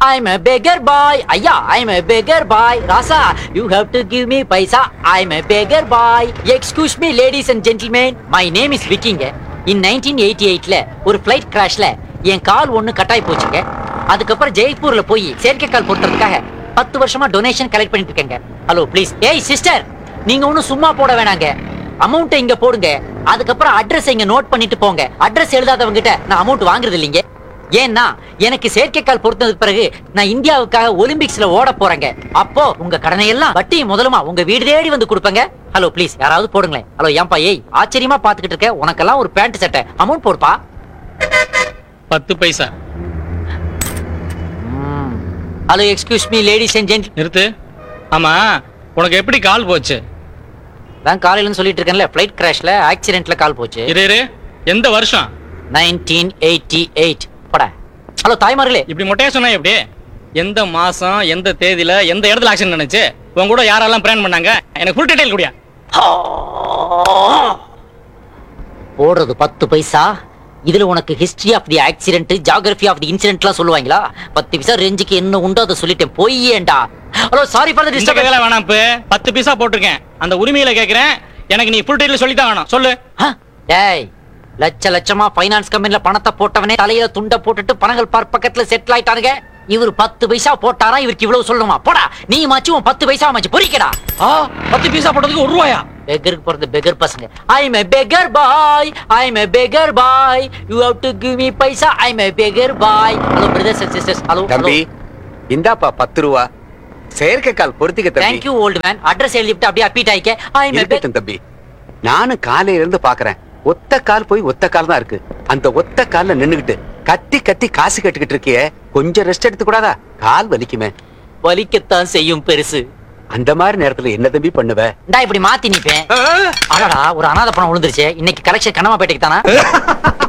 I'm a beggar boy. ஐயா I'm a beggar boy. Rasa you have to give me paisa I'm a beggar boy. Excuse me ladies and gentlemen. My name is விக்கிங்க in 1988ல ஒரு flight கிராஷ்ல என் கால் ஒண்ணு கட்டாய் போச்சுங்க அதுக்கப்புறம் ஜெய்ப்பூர்ல போய் செயற்கைக்கால் பொருத்துறதுக்காக பத்து வருஷமா donation collect பண்ணிட்டு இருக்கேங்க ஹலோ ப்ளீஸ் ஏய் சிஸ்டர் நீங்க ஒண்ணும் சும்மா போட வேணாங்க அமௌண்ட் இங்க போடுங்க அதுக்கப்புறம் அட்ரஸ் இங்க நோட் பண்ணிட்டு போங்க அட்ரஸ் எழுதாதவங்க கிட்ட நான் அமௌண்ட் வாங்குறது இல்லைங்க ஏன்னா எனக்கு செயற்கைக்கால் பொருத்ததுக்கு பிறகு நான் இந்தியாவுக்காக ஒலிம்பிக்ஸ்ல ஓட போறேங்க அப்போ உங்க கடனை எல்லாம் வட்டி முதலுமா உங்க வீடு தேடி வந்து கொடுப்பேங்க ஹலோ ப்ளீஸ் யாராவது போடுங்களேன் ஹலோ ஏன்பா ஏய் ஆச்சரியமா பாத்துக்கிட்டு இருக்க உனக்கெல்லாம் ஒரு பேண்ட் சட்டை அமௌண்ட் போடுப்பா பத்து பைசா hello excuse me ladies and gent நிறுத்து ஆமா உனக்கு எப்படி கால் போச்சு தான் காலையில சொல்லிட்டு இருக்கேன்ல ஃபிளைட் கிராஷ்ல ஆக்சிடென்ட்ல கால் போச்சு இரு இரு எந்த வருஷம் நைன்டீன் எயிட்டி எயிட் பட ஹலோ தாய்மார்களே இப்படி மொட்டையா சொன்னா எப்படி எந்த மாசம் எந்த தேதியில எந்த இடத்துல ஆக்சிடென்ட் நினைச்சு உன் கூட யாரெல்லாம் பிளான் பண்ணாங்க எனக்கு ஃபுல் டீடைல் குடியா போடுறது பத்து பைசா இதுல உனக்கு history of the accident geography of the இன்சிடென்ட்லாம் சொல்லுவாங்களா பத்து பைசா ரேஞ்சுக்கு என்ன உண்டோ அதை சொல்லிட்டேன் பொய்யேண்டா ஹலோ சாரி ஃபார் தி இந்த டிஸ்டர்பன்ஸ் வேலை வேணாம் இப்ப பத்து பைசா போட்டிருக்கேன் அந்த உரிமையில கேக்குறேன் எனக்கு நீ ஃபுல் டீடைல் சொல்லி தான் வேணும் சொல்லு டேய் லட்ச லட்சமா ஃபைனான்ஸ் கம்பெனில பணத்தை போட்டவனே தலையில துண்ட போட்டுட்டு பணங்கள் பார் பக்கத்துல செட்டில் ஆயிட்டானுங்க இவர் பத்து பைசா போட்டாரா இவருக்கு இவ்வளவு சொல்லணுமா போடா நீ மாச்சு உன் பத்து பைசா மாச்சு பொறிக்கடா ஆ பத்து பைசா போட்டதுக்கு ஒரு ரூபாயா பெக்கருக்கு போறது பெக்கர் பசங்க I am a beggar boy I am a beggar boy you have to give me பைசா I am a beggar boy hello brothers and sisters hello தம்பி இந்தாப்பா பத்து ரூபா செயற்கைக்கால் பொருத்திக்க தேங்க் தம்பி யூ ஓல்ட் மேன் அட்ரஸ் எழுதிட்டு அப்படியே அப்பீட் ஆயிக்க ஐ எம் a இருக்கட்டும் தம்பி நானும் காலையில இருந்து பாக்குறேன் ஒத்த கால் போய் ஒத்த கால் தான் இருக்கு அந்த ஒத்த கால்ல நின்னுகிட்டு கத்தி கத்தி காசு கட்டுக்கிட்டு இருக்கியே கொஞ்சம் ரெஸ்ட் எடுத்து கூடாதா கால் வலிக்குமே வலிக்கத்தான் செய்யும் பெருசு அந்த மாதிரி நேரத்துல என்ன தம்பி பண்ணுவ இந்தா இப்படி மாத்தி நிப்பேன் அடடா ஒரு அனாதை பணம் விழுந்துருச்சு இன்னைக்கு கலெக்ஷன் கனமா பேட்டைக்கு தானா